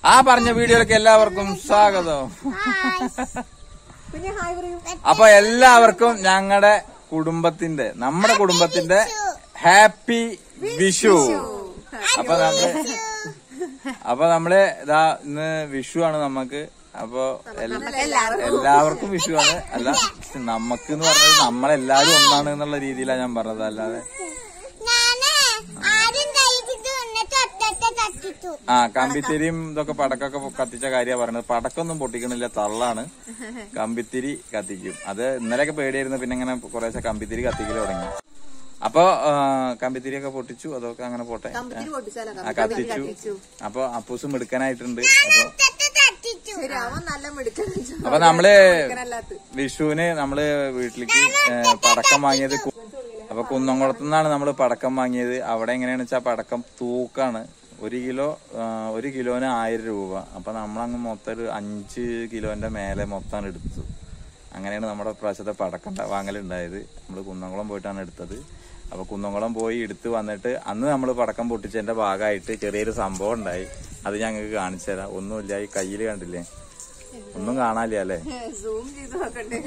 ആ പറഞ്ഞ വീഡിയോയിലേക്ക് എല്ലാവർക്കും സ്വാഗതം പിന്നെ ഹായ് പറയൂ അപ്പൊ എല്ലാവർക്കും ഞങ്ങളുടെ കുടുംബത്തിന്റെ നമ്മുടെ കുടുംബത്തിന്റെ ഹാപ്പി വിഷു അപ്പൊ നമ്മള് അപ്പൊ നമ്മള് ഇതാ ഇന്ന് വിഷു ആണ് നമുക്ക് അപ്പൊ എല്ലാ- എല്ലാവർക്കും വിഷു ആണ് അല്ല നമുക്ക് എന്ന് പറഞ്ഞത് നമ്മളെല്ലാരും ഒന്നാണ് എന്നുള്ള രീതിയിലാണ് ഞാൻ പറഞ്ഞത് അല്ലാതെ ഞാന് ആദ്യം കഴിച്ചിട്ട് എന്നിട്ട് ഒറ്റ തട്ടിച്ചു ആ കമ്പിത്തിരിയും ഇതൊക്കെ പടക്കൊക്കെ കത്തിച്ച കാര്യമാണ് പറഞ്ഞത് പടക്കൊന്നും പൊട്ടിക്കണില്ല തള്ളാണ് കമ്പിത്തിരി കത്തിക്കും അത് ഇന്നലെയൊക്കെ പേടിയായിരുന്നു പിന്നെ ഇങ്ങനെ കുറേശ്ശെ കമ്പിത്തിരി കത്തിക്കൽ തുടങ്ങി അപ്പൊ ആ, കമ്പിത്തിരിയൊക്കെ പൊട്ടിച്ചു അതൊക്കെ അങ്ങനെ പോട്ടെ കമ്പത്തിന് പൊട്ടിച്ചാലോ ആ കത്തിച്ചു അപ്പൊ അപ്പൂസും മിടുക്കനായിട്ടുണ്ട് അപ്പൊ ഒറ്റ തട്ടിച്ചു ശരി അവൻ നല്ല മിടുക്കൻ അപ്പൊ നമ്മള് അല്ലാത്ത വിഷുവിന് നമ്മള് വീട്ടിലേക്ക് ഏ, പടക്കം വാങ്ങിയത് കു- അപ്പൊ കുന്നംകുളത്തുനിന്നാണ് നമ്മള് പടക്കം വാങ്ങിയത് അവിടെ എങ്ങനെയാന്ന് വെച്ചാൽ പടക്കം തൂക്കാണ് ഒരു കിലോ ആ, ഒരു കിലോന് ആയിരം രൂപ അപ്പൊ നമ്മളങ്ങ് മൊത്തം ഒരു അഞ്ച് കിലോന്റെ മേലെ മൊത്തമാണ് എടുത്തത് അങ്ങനെയാണ് നമ്മുടെ പ്രാവശ്യത്തെ പടക്കം ഉണ്ടാ- വാങ്ങലുണ്ടായത് നമ്മൾ കുന്നംകുളം പോയിട്ടാണ് എടുത്തത് അപ്പൊ കുന്നംകുളം പോയി എടുത്ത് വന്നിട്ട് അന്ന് നമ്മൾ പടക്കം പൊട്ടിച്ചതിന്റെ ഭാഗമായിട്ട് ചെറിയൊരു സംഭവം ഉണ്ടായി അത് ഞങ്ങൾക്ക് കാണിച്ചു തരാം ഒന്നുമില്ല ഈ കയ്യിൽ കണ്ടില്ലേ ഒന്നും കാണാനില്ല അല്ലേ സൂം ചെയ്ത് നോക്കണ്ടേ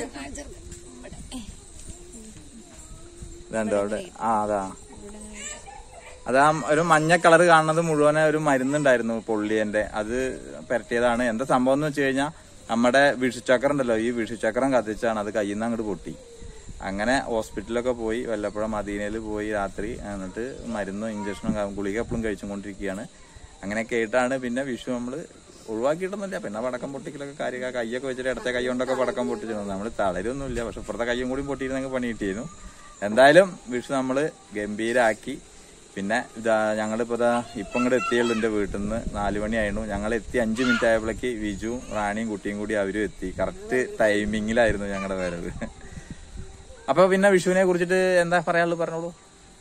ഇതുണ്ട് അവിടെ ആ അതാ അതാ ഒരു മഞ്ഞ കളർ കാണുന്നത് മുഴുവനെ ഒരു മരുന്നുണ്ടായിരുന്നു പൊള്ളിയന്റെ അത് പരട്ടിയതാണ് എന്താ സംഭവം എന്ന് വെച്ച് കഴിഞ്ഞാൽ നമ്മുടെ വിഷുചക്രം ഉണ്ടല്ലോ ഈ വിഷുചക്രം കത്തിച്ചാണ് അത് കയ്യിൽ നിന്ന് അങ്ങോട്ട് പൊട്ടി അങ്ങനെ ഹോസ്പിറ്റലിലൊക്കെ പോയി വല്ലപ്പുഴ മദീനയിൽ പോയി രാത്രി എന്നിട്ട് മരുന്നും ഇഞ്ചക്ഷനും ക- ഗുളിക എപ്പോഴും കഴിച്ചുകൊണ്ടിരിക്കുകയാണ് അങ്ങനെയൊക്കെ ആയിട്ടാണ് പിന്നെ വിഷു നമ്മള് ഒഴിവാക്കിയിട്ടൊന്നുമില്ല പിന്നെ പടക്കം പൊട്ടിക്കലൊക്കെ കാര്യം കൈയൊക്കെ വെച്ചിട്ട് ഇടത്തെ കൈ കൊണ്ടൊക്കെ പടക്കം പൊട്ടിച്ചിരുന്നു നമ്മൾ തളരൊന്നുമില്ല പക്ഷെ ഇപ്പുറത്തെ കൈയും കൂടി പൊട്ടിയിരുന്നെങ്കിൽ പണി കിട്ടിയിരുന്നു എന്തായാലും വിഷു നമ്മള് ഗംഭീരാക്കി പിന്നെ ഇതാ ഞങ്ങളിപ്പോ ഇതാ ഇപ്പൊ ഇങ്ങോട്ട് എത്തിയുള്ളൂ എന്റെ വീട്ടിൽ നിന്ന് നാലു മണിയായിരുന്നു ഞങ്ങൾ എത്തി അഞ്ചു മിനിറ്റ് ആയപ്പോഴേക്ക് വിജു റാണിയും കുട്ടിയും കൂടി അവരും എത്തി കറക്റ്റ് ടൈമിങ്ങിലായിരുന്നു ഞങ്ങളുടെ വരവ് അപ്പൊ പിന്നെ വിഷുവിനെ കുറിച്ചിട്ട് എന്താ പറയാനുള്ളത് പറഞ്ഞോളൂ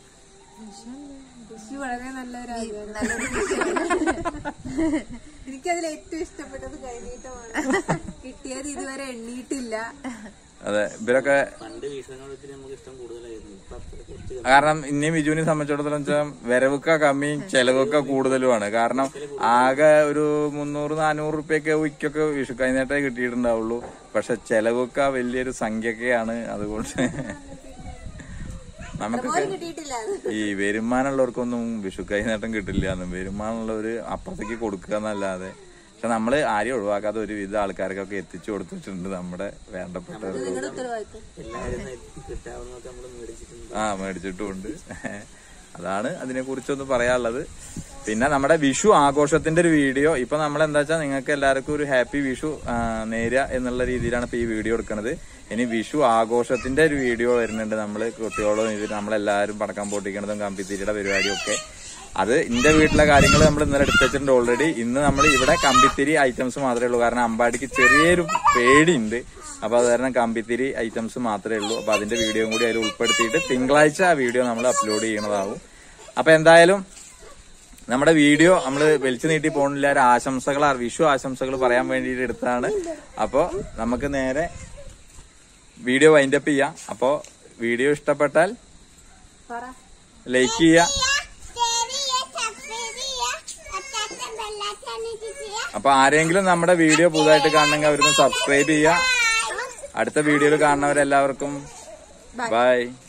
വിഷു വളരെ നല്ലൊരു എനിക്കതിൽ ഏറ്റവും ഇഷ്ടപ്പെട്ടത് കൈനീട്ടമാണ് കിട്ടിയത് ഇതുവരെ എണ്ണീട്ടില്ല അതെ ഇവരൊക്കെ കാരണം ഇനിയും വിജുവിനെ സംബന്ധിച്ചിടത്തോളം വെച്ചാൽ വരവൊക്കെ കമ്മിയും ചെലവൊക്കെ കൂടുതലുമാണ് കാരണം ആകെ ഒരു മുന്നൂറ് നാനൂറ് റുപ്യൊക്കെ ഉയ്ക്കൊക്കെ വിഷു കൈനേട്ടേ കിട്ടിയിട്ടുണ്ടാവുള്ളൂ പക്ഷെ ചെലവൊക്കെ വലിയൊരു സംഖ്യയൊക്കെയാണ് അതുകൊണ്ട് നമുക്ക് കിട്ടിയിട്ടില്ല ഈ വരുമാനമുള്ളവർക്കൊന്നും വിഷു കൈനേട്ടം കിട്ടില്ല എന്ന് വരുമാനമുള്ളവര് അപ്പുറത്തേക്ക് കൊടുക്കുക എന്നല്ലാതെ പക്ഷെ നമ്മള് ആരെയും ഒഴിവാക്കാതെ ഒരുവിധ ആൾക്കാർക്കൊക്കെ എത്തിച്ചു കൊടുത്തിട്ടുണ്ട് നമ്മുടെ വേണ്ടപ്പെട്ടവർക്ക് നിങ്ങളുടെ ഉത്തരവാദിത്വം ആ മേടിച്ചിട്ടുമുണ്ട് അതാണ് അതിനെ കുറിച്ചൊന്ന് പറയാനുള്ളത് പിന്നെ നമ്മുടെ വിഷു ആഘോഷത്തിന്റെ ഒരു വീഡിയോ ഇപ്പൊ നമ്മൾ എന്താ വെച്ചാൽ നിങ്ങൾക്ക് എല്ലാവർക്കും ഒരു ഹാപ്പി വിഷു ആ, നേരുക എന്നുള്ള രീതിയിലാണ് ഇപ്പൊ ഈ വീഡിയോ എടുക്കുന്നത് ഇനി വിഷു ആഘോഷത്തിന്റെ ഒരു വീഡിയോ വരുന്നുണ്ട് നമ്മൾ കുട്ടികളും ഇത് നമ്മളെല്ലാവരും പടക്കം പൊട്ടിക്കണതും കമ്പിത്തിരിയുടെ പരിപാടിയും ഒക്കെ അത് എന്റെ വീട്ടിലെ കാര്യങ്ങൾ നമ്മൾ ഇന്നലെ എടുത്ത് വെച്ചിട്ടുണ്ട് ഓൾറെഡി ഇന്ന് നമ്മൾ ഇവിടെ കമ്പിത്തിരി ഐറ്റംസ് മാത്രമേ ഉള്ളൂ കാരണം അമ്പാടിക്ക് ചെറിയൊരു പേടിയുണ്ട് അപ്പൊ അത് കാരണം കമ്പിത്തിരി ഐറ്റംസ് മാത്രമേ ഉള്ളൂ അപ്പൊ അതിന്റെ വീഡിയോയും കൂടി അതിൽ ഉൾപ്പെടുത്തിയിട്ട് തിങ്കളാഴ്ച ആ വീഡിയോ നമ്മൾ അപ്ലോഡ് ചെയ്യണതാവും അപ്പൊ എന്തായാലും നമ്മുടെ വീഡിയോ നമ്മൾ വലിച്ചു നീട്ടി പോണില്ല ഒരു ആശംസകൾ വിഷു ആശംസകൾ പറയാൻ വേണ്ടിയിട്ട് എടുത്താണ് അപ്പോ നമുക്ക് നേരെ വീഡിയോ വൈൻഡപ്പ് ചെയ്യാം അപ്പോ വീഡിയോ ഇഷ്ടപ്പെട്ടാൽ പറ ലൈക്ക് ചെയ്യുക അപ്പൊ ആരെങ്കിലും നമ്മുടെ വീഡിയോ പുതുതായിട്ട് കാണണമെങ്കിൽ അവരൊന്ന് സബ്സ്ക്രൈബ് ചെയ്യുക അടുത്ത വീഡിയോയിൽ കാണുന്നവരെല്ലാവർക്കും ബൈ